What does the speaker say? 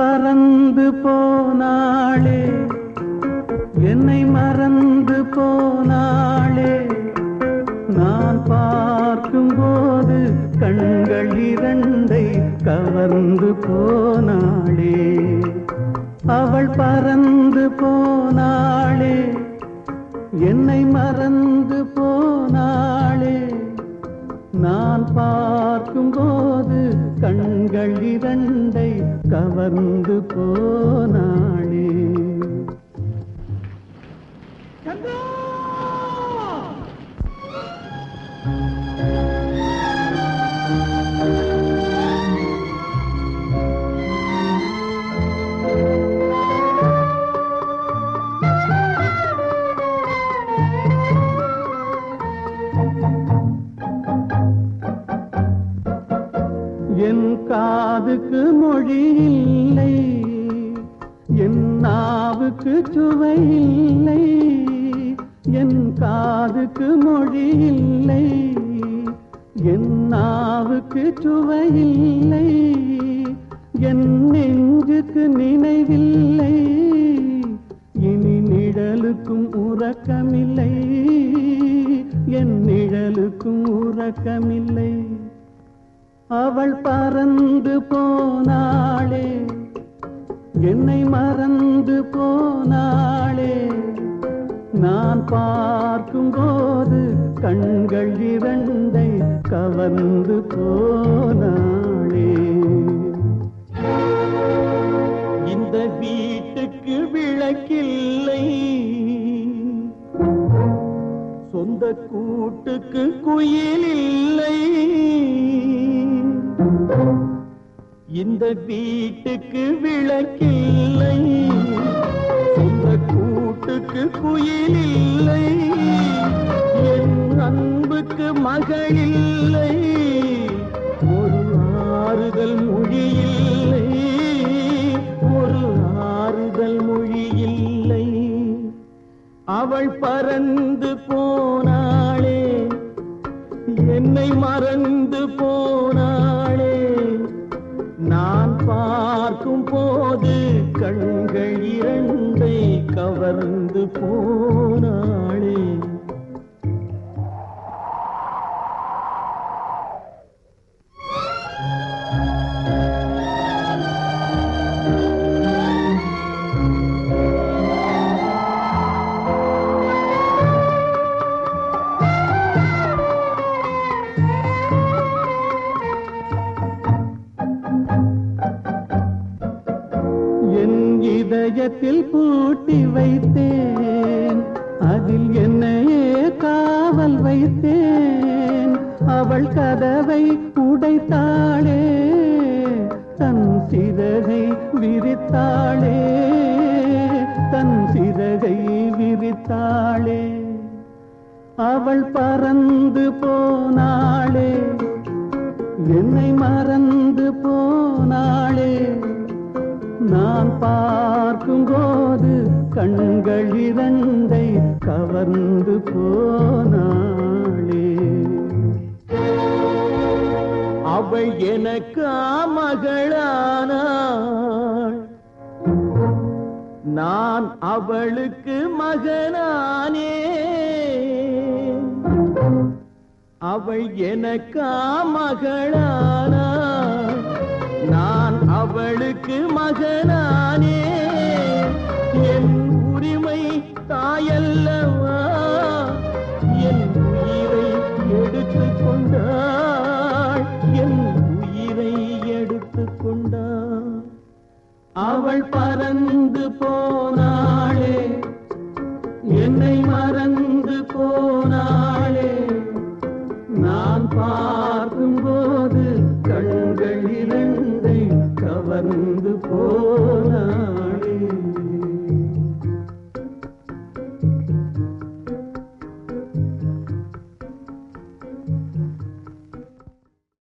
பறந்து போனாளே என்னை மறந்து போனாளே நான் பார்க்கும்போது கண்கள் இரண்டை கவர்ந்து போனாளே அவள் பறந்து போனாளே என்னை மறந்து போனாளே நான் பார்க்கும்போது கண்கள் இரண்டை கவர்ந்து போனாளே என் காதுக்கு மொழி இல்லை என் நாவுக்கு சுவை இல்லை என் காதுக்கு மொழி இல்லை என் நாவுக்கு சுவை இல்லை என் நெஞ்சுக்கு நினைவில்லை இனி நிழலுக்கும் உறக்கமில்லை என் நிழலுக்கும் உறக்கமில்லை அவள் பறந்து போனாளே என்னை மறந்து போனாளே நான் பார்க்கும்போது கண்கள் இரண்டை கவர்ந்து போனாளே இந்த வீட்டுக்கு விளக்கில்லை சொந்த கூட்டுக்கு குயில் இல்லை இந்த வீட்டுக்கு விளக்கில்லை சொந்த கூட்டுக்கு குயில் இல்லை என் அன்புக்கு மகள் இல்லை ஒரு ஆறுதல் மொழி இல்லை ஒரு ஆறுதல் மொழி இல்லை அவள் பறந்து போனாளே என்னை மறந்து போனாளே நான் பார்க்கும் போது கண்கள் இரண்டை கவர்ந்து போனாளே என் இதயத்தில் பூட்டி வைத்தேன் அதில் என்னையே காவல் வைத்தேன் அவள் கதவை உடைத்தாளே தன் சிறகை விரித்தாளே தன் சிறகை விரித்தாளே அவள் பறந்து போனாளே என்னை மறந்து போனாளே நான் பார்க்கும்போது கண்கள் இரண்டை கவர்ந்து போனாளே அவள் எனக்கு மகளானாள் நான் அவளுக்கு மகனானே அவள் எனக்கா மகளானாள் நான் அவளுக்கு மகனானே என் உரிமை தாயல்லவா என் உயிரை எடுத்து கொண்டாள் என் உயிரை எடுத்து கொண்டாள் அவள் பறந்து போனாளே என்னை மறந்து போனாளே நான் பார்க்கும்போது கண்கள் இரண்டை கவர்ந்து போ